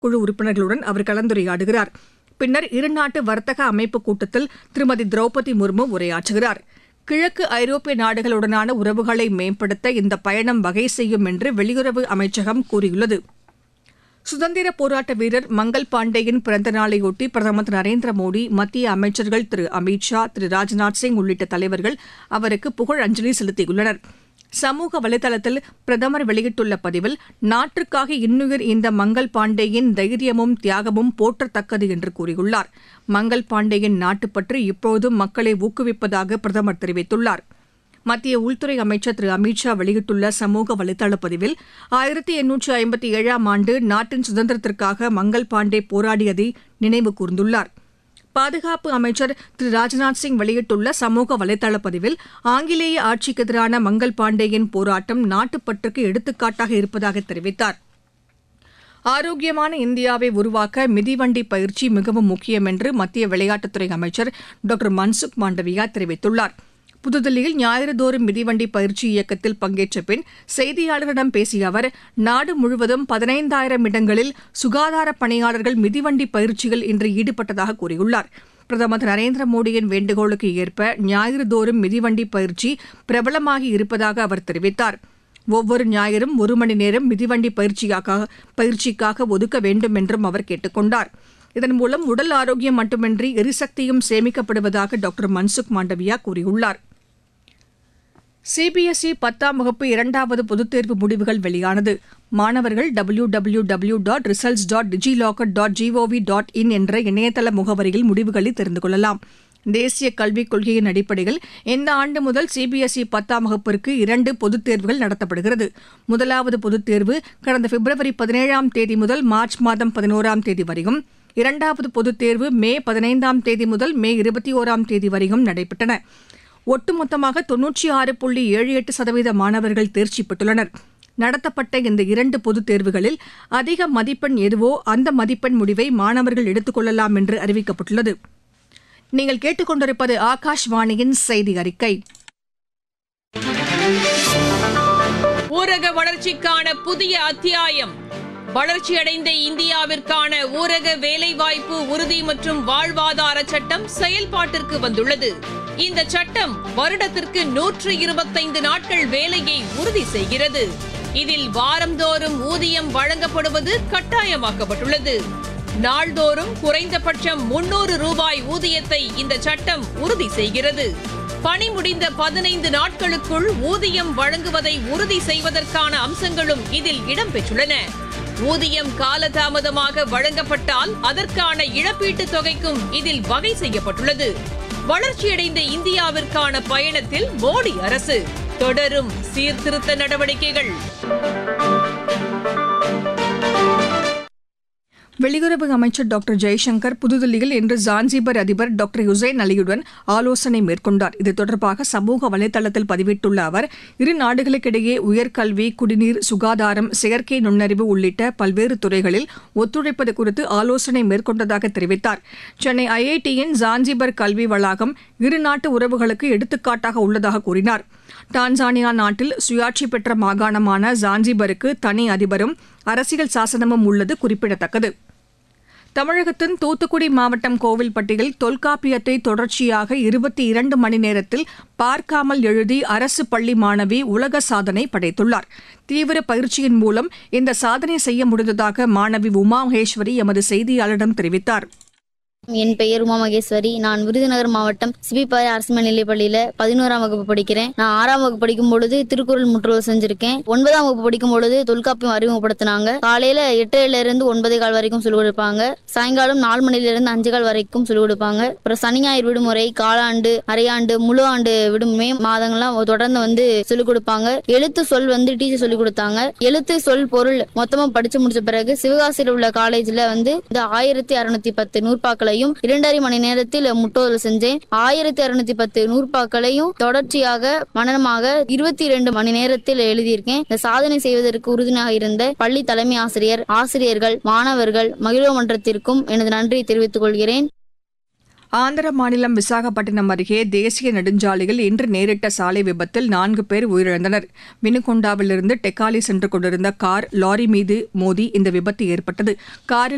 குழு உறுப்பினர்களுடன் அவர் கலந்துரையாடுகிறார் பின்னர் இருநாட்டு வர்த்தக அமைப்பு கூட்டத்தில் திருமதி திரௌபதி முர்மு உரையாற்றுகிறார் கிழக்கு ஐரோப்பிய நாடுகளுடனான உறவுகளை மேம்படுத்த இந்த பயணம் வகை செய்யும் என்று வெளியுறவு அமைச்சகம் கூறியுள்ளது சுதந்திர போராட்ட வீரர் மங்கள் பாண்டேயின் பிறந்த நாளையொட்டி பிரதமர் திரு நரேந்திர மோடி மத்திய அமைச்சர்கள் திரு அமித் ஷா திரு ராஜ்நாத் சிங் உள்ளிட்ட தலைவர்கள் அவருக்கு புகழ் அஞ்சலி செலுத்தியுள்ளனர் சமூக வலைதளத்தில் பிரதமர் வெளியிட்டுள்ள பதிவில் நாட்டிற்காக இன்னுயிர் இந்த மங்கள் பாண்டேயின் தைரியமும் தியாகமும் போற்றத்தக்கது என்று கூறியுள்ளார் மங்கள் பாண்டேயின் நாட்டுப்பற்று இப்போதும் மக்களை ஊக்குவிப்பதாக பிரதமர் தெரிவித்துள்ளார் மத்திய உள்துறை அமைச்சர் திரு அமித் ஷா வெளியிட்டுள்ள சமூக வலைதள பதிவில் ஆயிரத்தி எண்ணூற்று ஐம்பத்தி ஏழாம் ஆண்டு நாட்டின் சுதந்திரத்திற்காக மங்கள் பாண்டே போராடியதை நினைவு கூர்ந்துள்ளார் பாதுகாப்பு அமைச்சர் திரு ராஜ்நாத் சிங் வெளியிட்டுள்ள சமூக வலைதள பதிவில் ஆங்கிலேய ஆட்சிக்கு எதிரான மங்கள் பாண்டேயின் போராட்டம் நாட்டுப்பற்றுக்கு எடுத்துக்காட்டாக இருப்பதாக தெரிவித்தார் ஆரோக்கியமான இந்தியாவை உருவாக்க மிதிவண்டி பயிற்சி மிகவும் முக்கியம் என்று மத்திய விளையாட்டுத்துறை அமைச்சர் டாக்டர் மன்சுக் மாண்டவியா தெரிவித்துள்ளார் புதுதில்லியில் ஞாயிறுதோறும் மிதிவண்டி பயிற்சி இயக்கத்தில் பங்கேற்ற பின் செய்தியாளர்களிடம் பேசிய அவர் நாடு முழுவதும் பதினைந்தாயிரம் இடங்களில் சுகாதார பணியாளர்கள் மிதிவண்டி பயிற்சியில் இன்று ஈடுபட்டதாக கூறியுள்ளார் பிரதமர் திரு நரேந்திர மோடியின் வேண்டுகோளுக்கு ஏற்ப ஞாயிறுதோறும் மிதிவண்டி பயிற்சி பிரபலமாகி இருப்பதாக அவர் தெரிவித்தார் ஒவ்வொரு ஞாயிறும் ஒரு மணி நேரம் மிதிவண்டி பயிற்சியாக பயிற்சிக்காக ஒதுக்க வேண்டும் என்றும் அவர் கேட்டுக் கொண்டார் இதன் மூலம் உடல் ஆரோக்கியம் மட்டுமின்றி எரிசக்தியும் சேமிக்கப்படுவதாக டாக்டர் மன்சுக் மாண்டவியா கூறியுள்ளார் சிபிஎஸ்இ பத்தாம் வகுப்பு இரண்டாவது பொதுத் தேர்வு முடிவுகள் வெளியானது மாணவர்கள் W W W dot results dot DigiLocker dot G O V dot in என்ற இணையதள முகவரியில் முடிவுகளை தெரிந்து கொள்ளலாம் தேசிய கல்விக் கொள்கையின் அடிப்படையில் இந்த ஆண்டு முதல் சிபிஎஸ்இ பத்தாம் வகுப்பிற்கு இரண்டு பொதுத் தேர்வுகள் நடத்தப்படுகிறது முதலாவது பொதுத் தேர்வு கடந்த பிப்ரவரி பதினேழாம் தேதி முதல் மார்ச் மாதம் பதினோராம் தேதி வரையும் இரண்டாவது பொதுத் தேர்வு மே பதினைந்தாம் தேதி முதல் மே இருபத்தி ஓராம் தேதி வரையும் நடைபெற்றன ஒட்டுமொத்தமாக தொன்னூற்றி ஆறு புள்ளி ஏழு எட்டு சதவீத மாணவர்கள் தேர்ச்சி பெற்றுள்ளனர் நடத்தப்பட்ட இந்த இரண்டு பொதுத் தேர்வுகளில் அதிக மதிப்பெண் எதுவோ அந்த மதிப்பெண் முடிவை மாணவர்கள் எடுத்துக் கொள்ளலாம் என்று அறிவிக்கப்பட்டுள்ளது நீங்கள் கேட்டுக்கொண்டிருப்பது ஆகாஷ்வாணியின் செய்தி அறிக்கை ஊரக வளர்ச்சிக்கான புதிய அத்தியாயம் வளர்ச்சியடைந்த இந்தியாவிற்கான ஊரக வேலைவாய்ப்பு உறுதி மற்றும் வாழ்வாதார சட்டம் செயல்பாட்டிற்கு வந்துள்ளது இந்த சட்டம் வருடத்திற்கு நூற்று இருபத்தைந்து நாட்கள் வேலையை உறுதி செய்கிறது இதில் வாரந்தோறும் ஊதியம் வழங்கப்படுவது கட்டாயமாக்கப்பட்டுள்ளது நாள்தோறும் குறைந்தபட்சம் முன்னூறு ரூபாய் ஊதியத்தை இந்த சட்டம் உறுதி செய்கிறது பணி முடிந்த பதினைந்து நாட்களுக்குள் ஊதியம் வழங்குவதை உறுதி செய்வதற்கான அம்சங்களும் இதில் இடம்பெற்றுள்ளன ஊதியம் காலதாமதமாக வழங்கப்பட்டால் அதற்கான இழப்பீட்டுத் தொகைக்கும் இதில் வகை செய்யப்பட்டுள்ளது வளர்ச்சியடைந்த இந்தியாவிற்கான பயணத்தில் மோடி அரசு தொடரும் சீர்திருத்த நடவடிக்கைகள் வெளியுறவு அமைச்சர் டாக்டர் ஜெய்சங்கர் புதுதில்லியில் இன்று ஜான்சிபர் அதிபர் டாக்டர் ஹுசைன் அலியுடன் ஆலோசனை மேற்கொண்டார் இது தொடர்பாக சமூக வலைதளத்தில் பதிவிட்டுள்ள அவர் இரு நாடுகளுக்கிடையே உயர்கல்வி குடிநீர் சுகாதாரம் செயற்கை நுண்ணறிவு உள்ளிட்ட பல்வேறு துறைகளில் ஒத்துழைப்பது குறித்து ஆலோசனை மேற்கொண்டதாக தெரிவித்தார் சென்னை ஐஐடியின் ஜான்சிபர் கல்வி வளாகம் இரு நாட்டு உறவுகளுக்கு எடுத்துக்காட்டாக உள்ளதாக கூறினார் டான்சானியா நாட்டில் சுயாட்சி பெற்ற மாகாணமான ஜான்சிபருக்கு தனி அதிபரும் அரசியல் சாசனமும் உள்ளது குறிப்பிடத்தக்கது தமிழகத்தின் தூத்துக்குடி மாவட்டம் கோவில்பட்டியில் தொல்காப்பியத்தை தொடர்ச்சியாக இருபத்தி இரண்டு மணி நேரத்தில் பார்க்காமல் எழுதி அரசு பள்ளி மாணவி உலக சாதனை படைத்துள்ளார் தீவிர பயிற்சியின் மூலம் இந்த சாதனை செய்ய முடிந்ததாக மாணவி உமா மகேஸ்வரி எமது செய்தியாளரிடம் தெரிவித்தார் என் பெயர் உமா மகேஸ்வரி நான் விருதுநகர் மாவட்டம் சிபிபாறை அரசு மேல்நிலைப் பள்ளியில பதினோராம் வகுப்பு படிக்கிறேன் நான் ஆறாம் வகுப்பு படிக்கும் பொழுது திருக்குறள் முற்றுகை செஞ்சிருக்கேன் ஒன்பதாம் வகுப்பு படிக்கும் பொழுது தொல்காப்பியம் அறிமுகப்படுத்தினாங்க காலையில எட்டுல இருந்து ஒன்பதே கால் வரைக்கும் சொல்லிக் கொடுப்பாங்க சாயங்காலம் நாலு மணில இருந்து அஞ்சு கால் வரைக்கும் சொல்லிக் கொடுப்பாங்க அப்புறம் சனி ஞாயிறு விடுமுறை காலாண்டு அரையாண்டு முழு ஆண்டு விடும் மே மாதங்கள்லாம் தொடர்ந்து வந்து சொல்லிக் கொடுப்பாங்க எழுத்து சொல் வந்து டீச்சர் சொல்லிக் கொடுத்தாங்க எழுத்து சொல் பொருள் மொத்தமா படிச்சு முடிச்ச பிறகு சிவகாசியில் உள்ள காலேஜ்ல வந்து இந்த ஆயிரத்தி அறுநூத்தி பத்து நூற்பாக்களை நூற்பாக்களையும் இரண்டரை மணி நேரத்தில் முட்டோதல் செஞ்சேன் ஆயிரத்தி அறுநூத்தி பத்து நூற்பாக்களையும் தொடர்ச்சியாக மனனமாக இருபத்தி இரண்டு மணி நேரத்தில் எழுதியிருக்கேன் இந்த சாதனை செய்வதற்கு உறுதுணையாக இருந்த பள்ளி தலைமை ஆசிரியர் ஆசிரியர்கள் மாணவர்கள் மகிழ்வு மன்றத்திற்கும் எனது நன்றியை தெரிவித்துக் கொள்கிறேன் ஆந்திர மாநிலம் விசாகப்பட்டினம் அருகே தேசிய நெடுஞ்சாலையில் இன்று நேரிட்ட சாலை விபத்தில் நான்கு பேர் உயிரிழந்தனர் வினுகொண்டாவிலிருந்து டெக்காலி சென்று கொண்டிருந்த கார் லாரி மீது மோதி இந்த விபத்து ஏற்பட்டது காரில்